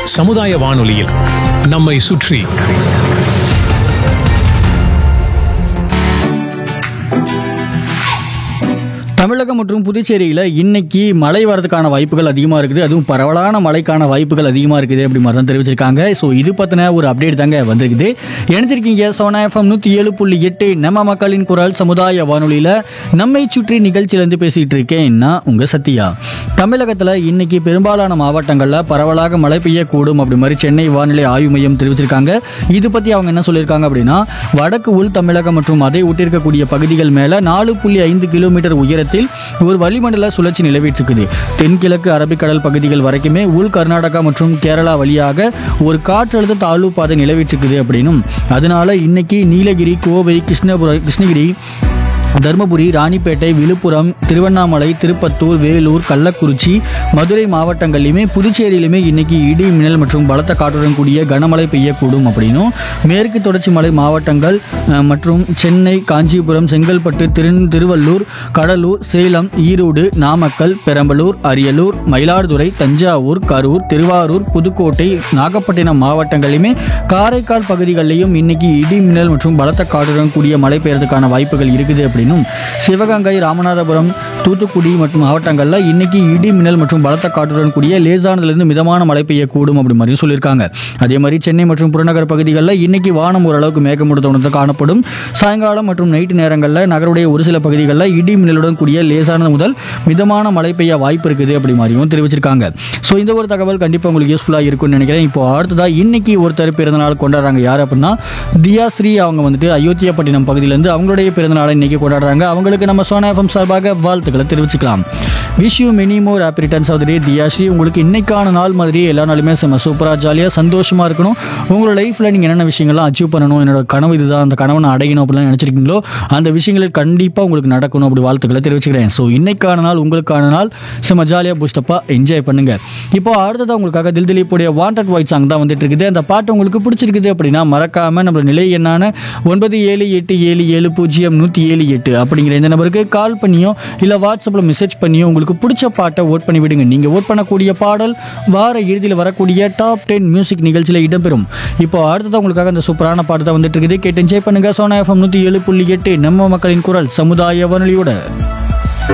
சமுதாய வானொலியில் நம்மை சுற்றி தமிழகம் மற்றும் புதுச்சேரியில் இன்னைக்கு மழை வரதுக்கான வாய்ப்புகள் அதிகமாக இருக்குது அதுவும் பரவலான மழைக்கான வாய்ப்புகள் அதிகமாக இருக்குது அப்படி மாதிரி தான் தெரிவிச்சிருக்காங்க ஸோ இது பற்றின ஒரு அப்டேட் தாங்க வந்திருக்குது இணைஞ்சிருக்கீங்க சோனா எஃப்எம் நூற்றி ஏழு புள்ளி எட்டு நம்ம மக்களின் குரல் சமுதாய வானொலியில் நம்மை சுற்றி நிகழ்ச்சியிலேருந்து பேசிகிட்டு இருக்கேன் நான் உங்கள் சத்யா தமிழகத்தில் இன்னைக்கு பெரும்பாலான மாவட்டங்களில் பரவலாக மழை பெய்யக்கூடும் அப்படி மாதிரி சென்னை வானிலை ஆய்வு மையம் தெரிவிச்சிருக்காங்க இது பற்றி அவங்க என்ன சொல்லியிருக்காங்க அப்படின்னா வடக்கு உள் தமிழகம் மற்றும் அதை ஒட்டியிருக்கக்கூடிய பகுதிகள் மேலே நாலு புள்ளி ஐந்து கிலோமீட்டர் உயரத்தில் ஒரு வளிமண்டல சுழற்சி நிலவிட்டிருக்குது தென்கிழக்கு அரபிக்கடல் பகுதிகள் வரைக்குமே உள் கர்நாடகா மற்றும் கேரளா வழியாக ஒரு காற்றழுத்த தாழ்வு பாதை நிலவிட்டிருக்குது அப்படின்னும் அதனால இன்னைக்கு நீலகிரி கோவை கிருஷ்ணபுரம் கிருஷ்ணகிரி தருமபுரி ராணிப்பேட்டை விழுப்புரம் திருவண்ணாமலை திருப்பத்தூர் வேலூர் கள்ளக்குறிச்சி மதுரை மாவட்டங்கள்லையுமே புதுச்சேரியிலுமே இன்னைக்கு இடி மின்னல் மற்றும் பலத்த காற்றுடன் கூடிய கனமழை பெய்யக்கூடும் அப்படின்னும் மேற்கு தொடர்ச்சி மலை மாவட்டங்கள் அஹ், மற்றும் சென்னை காஞ்சிபுரம் செங்கல்பட்டு திரு திருவள்ளூர் கடலூர் சேலம் ஈரோடு நாமக்கல் பெரம்பலூர் அரியலூர் மயிலாடுதுறை தஞ்சாவூர் கரூர் திருவாரூர் புதுக்கோட்டை நாகப்பட்டினம் மாவட்டங்களிலுமே காரைக்கால் பகுதிகளிலையும் இன்னைக்கு இடி மின்னல் மற்றும் பலத்த காற்றுடன் கூடிய மழை பெய்யறதுக்கான வாய்ப்புகள் இருக்குது அப்படின்னும் சிவகங்கை ராமநாதபுரம் தூத்துக்குடி மற்றும் மாவட்டங்களில் இன்னைக்கு இடி மின்னல் மற்றும் பலத்த காற்றுடன் கூடிய லேசானதுலேருந்து மிதமான மழை பெய்யக்கூடும் அப்படி மாதிரியும் சொல்லியிருக்காங்க அதே மாதிரி சென்னை மற்றும் புறநகர் பகுதிகளில் இன்னைக்கு வானம் ஓரளவுக்கு மேகமூட்டத்துடன் காணப்படும் சாயங்காலம் மற்றும் நைட்டு நேரங்களில் நகருடைய ஒரு சில பகுதிகளில் இடி மின்னலுடன் கூடிய லேசானது முதல் மிதமான மழை பெய்ய வாய்ப்பு இருக்குது அப்படி மாதிரியும் தெரிவிச்சிருக்காங்க ஸோ இந்த ஒரு தகவல் கண்டிப்பாக உங்களுக்கு யூஸ்ஃபுல்லாக இருக்கும்னு நினைக்கிறேன் இப்போ அடுத்ததாக இன்னைக்கு ஒருத்தர் பிறந்தநாள் கொண்டாடுறாங்க யார் அப்படின்னா தியாஸ்ரீ அவங்க வந்துட்டு அயோத்தியாப்பட்டினம் பகுதியிலேருந்து அவங்களுடைய பிறந்தநாளை இன்னைக்கு கொண்டாடுறாங்க அவங்களுக்கு நம்ம சோனா எஃப்எம் சார்பாக வாழ்த்துக்களை தெரிவிச்சுக்கலாம் wish you many more happy returns of Thiyashree உங்களுக்கு இன்னைக்கான நாள் மாதிரி எல்லா நாளுமே செம்ம சூப்பராக ஜாலியாக சந்தோஷமாக இருக்கணும் உங்களோட லைஃப்பில் நீங்கள் என்னென்ன விஷயங்கள்லாம் அச்சீவ் பண்ணணும் என்னோட கனவு இதுதான் அந்த கனவை நான் அடையணும் அப்படிலாம் நினச்சிருக்கீங்களோ அந்த விஷயங்கள் கண்டிப்பாக உங்களுக்கு நடக்கணும் அப்படி வாழ்த்துக்களை தெரிவிச்சுக்கிறேன் ஸோ இன்னைக்கான நாள் உங்களுக்கான நாள் செம்ம ஜாலியாக பூஸ்டப்பாக என்ஜாய் பண்ணுங்க இப்போ அடுத்ததாக உங்களுக்காக தில் திலீப்புடைய வாண்டட் வாய்ஸ் சாங் தான் வந்துட்டு இருக்குது அந்த பாட்டு உங்களுக்கு பிடிச்சிருக்குது அப்படின்னா மறக்காம நம்ம நிலை எண்ணான ஒன்பது ஏழு எட்டு ஏழு ஏழு பூஜ்ஜியம் நூற்றி ஏழு எட்டு அப்படிங்கிற இந்த நம்பருக்கு கால் பண்ணியோ இல்லை வாட்ஸ்அப்பில் மெசேஜ் பண்ணியோ உங்களுக்கு பிடிச்ச பாட்டை ஓட் பண்ணி விடுங்க நீங்கள் ஓட் பண்ணக்கூடிய பாடல் வார இறுதியில் வரக்கூடிய டாப் டென் மியூசிக் நிகழ்ச்சியில் இடம்பெறும் இப்போ அடுத்ததாக உங்களுக்காக அந்த சூப்பரான பாட்டு தான் வந்துட்டு இருக்குது கேட்டு என்ஜாய் பண்ணுங்க சோனா எஃப்எம் நூற்றி ஏழு புள்ளி எட்டு நம்ம மக்களின் குரல் சமுதாய வானொலியோட